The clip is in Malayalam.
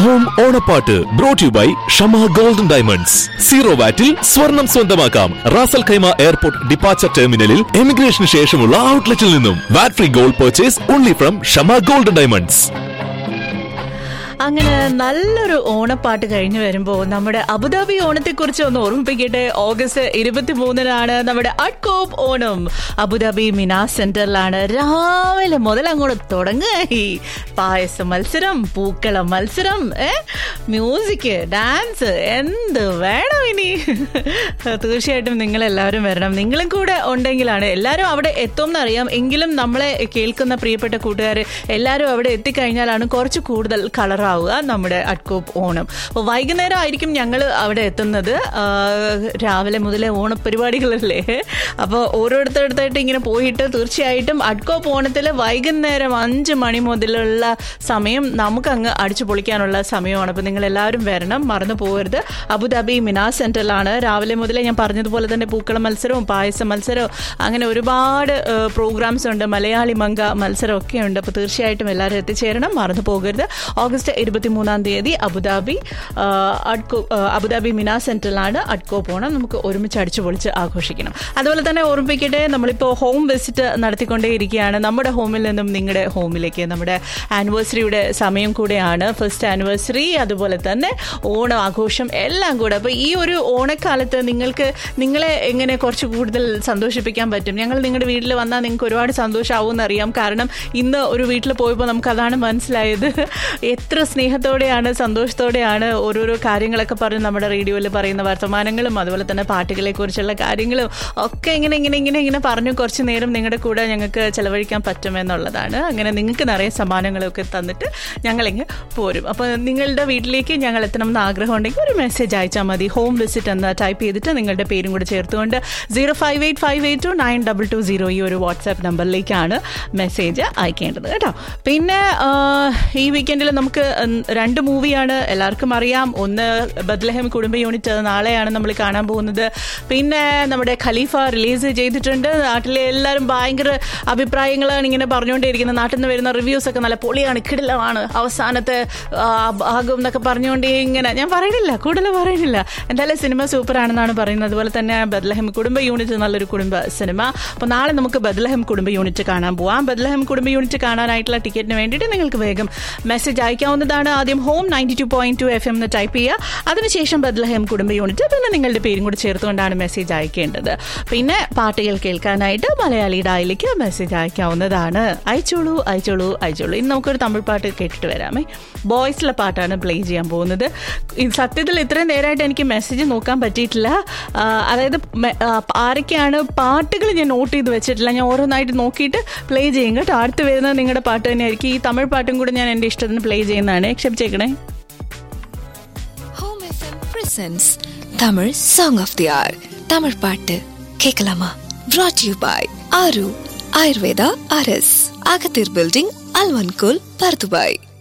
ഹോം ഓണപ്പാട്ട് brought you by Shama golden diamonds zero വാറ്റിൽ സ്വർണം സ്വന്തമാക്കാം റാസൽ ഖൈമ എയർപോർട്ട് ഡിപ്പാച്ചർ ടെർമിനലിൽ എമിഗ്രേഷന് ശേഷമുള്ള ഔട്ട്ലെറ്റിൽ നിന്നും VAT free gold purchase only from Shama golden diamonds അങ്ങനെ നല്ലൊരു ഓണപ്പാട്ട് കഴിഞ്ഞു വരുമ്പോൾ നമ്മുടെ അബുദാബി ഓണത്തെ കുറിച്ച് ഒന്ന് ഓർമ്മിപ്പിക്കട്ടെ ഓഗസ്റ്റ് ഇരുപത്തി മൂന്നിനാണ് നമ്മുടെ അഡ്കോപ്പ് ഓണം അബുദാബി മിനാ സെന്ററിലാണ് രാവിലെ മുതൽ അങ്ങോട്ട് തുടങ്ങുകയായി പായസ മത്സരം പൂക്കള മത്സരം ഏ മ്യൂസിക് ഡാൻസ് എന്ത് വേണം ഇനി തീർച്ചയായിട്ടും നിങ്ങൾ എല്ലാവരും വരണം നിങ്ങളും കൂടെ ഉണ്ടെങ്കിലാണ് എല്ലാവരും അവിടെ എത്തും എന്നറിയാം എങ്കിലും നമ്മളെ കേൾക്കുന്ന പ്രിയപ്പെട്ട കൂട്ടുകാർ എല്ലാവരും അവിടെ എത്തിക്കഴിഞ്ഞാലാണ് കുറച്ച് കൂടുതൽ കളറാവുക നമ്മുടെ അഡ്കോപ്പ് ഓണം അപ്പോൾ വൈകുന്നേരം ആയിരിക്കും ഞങ്ങൾ അവിടെ എത്തുന്നത് ആ, രാവിലെ മുതലേ ഓണപരിപാടികളല്ലേ അപ്പോൾ ഓരോരുത്തരുത്തായിട്ട് ഇങ്ങനെ പോയിട്ട് തീർച്ചയായിട്ടും അഡ്കോപ്പ് ഓണത്തിൽ വൈകുന്നേരം അഞ്ച് മണി മുതലുള്ള സമയം നമുക്ക് അങ്ങ് അടിച്ചു പൊളിക്കാനുള്ള സമയമാണ് അപ്പോൾ നിങ്ങൾ എല്ലാവരും വരണം മറന്നു പോകരുത് അബുദാബി മിനാ സെൻറ്ററിലാണ് രാവിലെ മുതലേ ഞാൻ പറഞ്ഞതുപോലെ തന്നെ പൂക്കള മത്സരവും പായസ മത്സരവും അങ്ങനെ ഒരുപാട് പ്രോഗ്രാംസ് ഉണ്ട് മലയാളി മങ്ക മത്സരം ഒക്കെ ഉണ്ട് അപ്പോൾ തീർച്ചയായിട്ടും എല്ലാവരും എത്തിച്ചേരണം മറന്നു പോകരുത് ഓഗസ്റ്റ് ഇരുപത്തി മൂന്നാം തീയതി അബുദാബി ആ, അഡ്കോ ആ, അബുദാബി മിനാ സെൻറ്ററിലാണ് അഡ്കോ പോണം നമുക്ക് ഒരുമിച്ച് അടിച്ചു പൊളിച്ച് ആഘോഷിക്കണം അതുപോലെ തന്നെ ഓർമ്മിപ്പിക്കട്ടെ നമ്മളിപ്പോൾ ഹോം വിസിറ്റ് നടത്തിക്കൊണ്ടേയിരിക്കുകയാണ് നമ്മുടെ ഹോമിൽ നിന്നും നിങ്ങളുടെ ഹോമിലേക്ക് നമ്മുടെ ആനിവേഴ്സറിയുടെ സമയം കൂടെയാണ് ഫസ്റ്റ് ആനിവേഴ്സറി അതുപോലെ തന്നെ ഓണം ആഘോഷം എല്ലാം കൂടെ അപ്പോൾ ഈ ഒരു ഓണക്കാലത്ത് നിങ്ങൾക്ക് നിങ്ങളെ എങ്ങനെ കുറച്ച് കൂടുതൽ സന്തോഷിപ്പിക്കാൻ പറ്റും ഞങ്ങൾ നിങ്ങളുടെ വീട്ടിൽ വന്നാൽ നിങ്ങൾക്ക് ഒരുപാട് സന്തോഷമാവും എന്നറിയാം കാരണം ഇന്ന് ഒരു വീട്ടിൽ പോയപ്പോൾ നമുക്ക് അതാണ് മനസ്സിലായത് എത്ര സ്നേഹത്തോടെയാണ് സന്തോഷത്തോടെയാണ് ഓരോരോ കാര്യങ്ങളൊക്കെ പറഞ്ഞ് നമ്മുടെ റേഡിയോയിൽ പറയുന്ന വർത്തമാനങ്ങളും അതുപോലെ തന്നെ പാട്ടുകളെ കുറിച്ചുള്ള കാര്യങ്ങളും ഒക്കെ ഇങ്ങനെ ഇങ്ങനെ ഇങ്ങനെ ഇങ്ങനെ പറഞ്ഞു കുറച്ച് നേരം നിങ്ങളുടെ കൂടെ ഞങ്ങൾക്ക് ചെലവഴിക്കാൻ പറ്റുമെന്നുള്ളതാണ് അങ്ങനെ നിങ്ങൾക്ക് നിറയെ സമ്മാനങ്ങളൊക്കെ തന്നിട്ട് ഞങ്ങളിങ്ങ് പോരും അപ്പോൾ നിങ്ങളുടെ വീട്ടിലേക്ക് ഞങ്ങൾ എത്തണമെന്ന് ആഗ്രഹം ഉണ്ടെങ്കിൽ ഒരു മെസ്സേജ് അയച്ചാൽ മതി ഹോം വിസിറ്റ് എന്ന് ടൈപ്പ് ചെയ്തിട്ട് നിങ്ങളുടെ പേരും കൂടെ ചേർത്തുകൊണ്ട് zero five eight five eight two nine double two zero ഈ ഒരു വാട്സാപ്പ് നമ്പറിലേക്കാണ് മെസ്സേജ് അയക്കേണ്ടത് കേട്ടോ പിന്നെ ആ, ഈ വീക്കെൻഡിൽ നമുക്ക് ഉം, രണ്ട് മൂവിയാണ് എല്ലാവർക്കും അറിയാം ഒന്ന് ബദ്ലഹം കുടുംബ യൂണിറ്റ് അത് നാളെയാണ് നമ്മൾ കാണാൻ പോകുന്നത് പിന്നെ നമ്മുടെ ഖലീഫ റിലീസ് ചെയ്തിട്ടുണ്ട് നാട്ടിലെ എല്ലാവരും ഭയങ്കര അഭിപ്രായങ്ങളാണ് ഇങ്ങനെ പറഞ്ഞുകൊണ്ടേയിരിക്കുന്നത് നാട്ടിൽ നിന്ന് വരുന്ന റിവ്യൂസ് ഒക്കെ നല്ല പൊളിയാണ് കിടിലമാണ് അവസാനത്തെ ആ, ഭാഗം എന്നൊക്കെ പറഞ്ഞുകൊണ്ട് ഇങ്ങനെ ഞാൻ പറയണില്ല കൂടുതൽ പറയണില്ല എന്തായാലും സിനിമ സൂപ്പർ ആണെന്നാണ് പറയുന്നത് അതുപോലെ തന്നെ ബദ്ലഹം കുടുംബ യൂണിറ്റ് നല്ലൊരു കുടുംബ സിനിമ അപ്പോൾ നാളെ നമുക്ക് ബദ്ലഹം കുടുംബ യൂണിറ്റ് കാണാൻ പോവാം ബദ്ലഹം കുടുംബ യൂണിറ്റ് കാണാനായിട്ടുള്ള ടിക്കറ്റിന് വേണ്ടിയിട്ട് നിങ്ങൾക്ക് വേഗം മെസ്സേജ് അയക്കാവുന്നതാണ് ആദ്യം home ninety two point two F M എന്ന് ടൈപ്പ് ചെയ്യുക അതിനുശേഷം ബദ്ലഹം കുടുംബ യൂണിറ്റ് പിന്നെ നിങ്ങളുടെ പേരും കൂടി ചേർത്തുകൊണ്ടാണ് മെസ്സേജ് അയക്കേണ്ടത് പിന്നെ പാട്ടുകൾ കേൾക്കാനായിട്ട് മലയാളി ഡായിലേക്ക് മെസ്സേജ് അയക്കാവുന്നതാണ് അയച്ചോളൂ അയച്ചോളൂ അയച്ചോളൂ ഇന്ന് നമുക്കൊരു തമിഴ് പാട്ട് കേട്ടിട്ട് വരാമേ ബോയ്സിലെ പാട്ടാണ് പ്ലേ ചെയ്യാൻ പോകുന്നത് ഇത് സത്യത്തിൽ ഇത്രയും നേരമായിട്ട് എനിക്ക് മെസ്സേജ് നോക്കാൻ പറ്റിയിട്ടില്ല ആ, അതായത് മെ- ആ, ആരൊക്കെയാണ് പാട്ടുകൾ ഞാൻ നോട്ട് ചെയ്ത് വെച്ചിട്ടില്ല ഞാൻ ഓരോന്നായിട്ട് നോക്കിയിട്ട് പ്ലേ ചെയ്യും കേട്ടോ അടുത്ത് വരുന്നത് നിങ്ങളുടെ പാട്ട് തന്നെയായിരിക്കും ഈ തമിഴ് പാട്ടും കൂടെ ഞാൻ എൻ്റെ ഇഷ്ടത്തിന് പ്ലേ ചെയ്യുന്നതാണ് ക്ഷമിച്ചേക്കണേ home FM presents Tamil song of the hour Tamil பாட்டு கேட்கலாமா brought you by Aaru Ayurveda அரஸ் அகத்தீர் பில்டிங் அல்வன்கோல் பர்துபாய்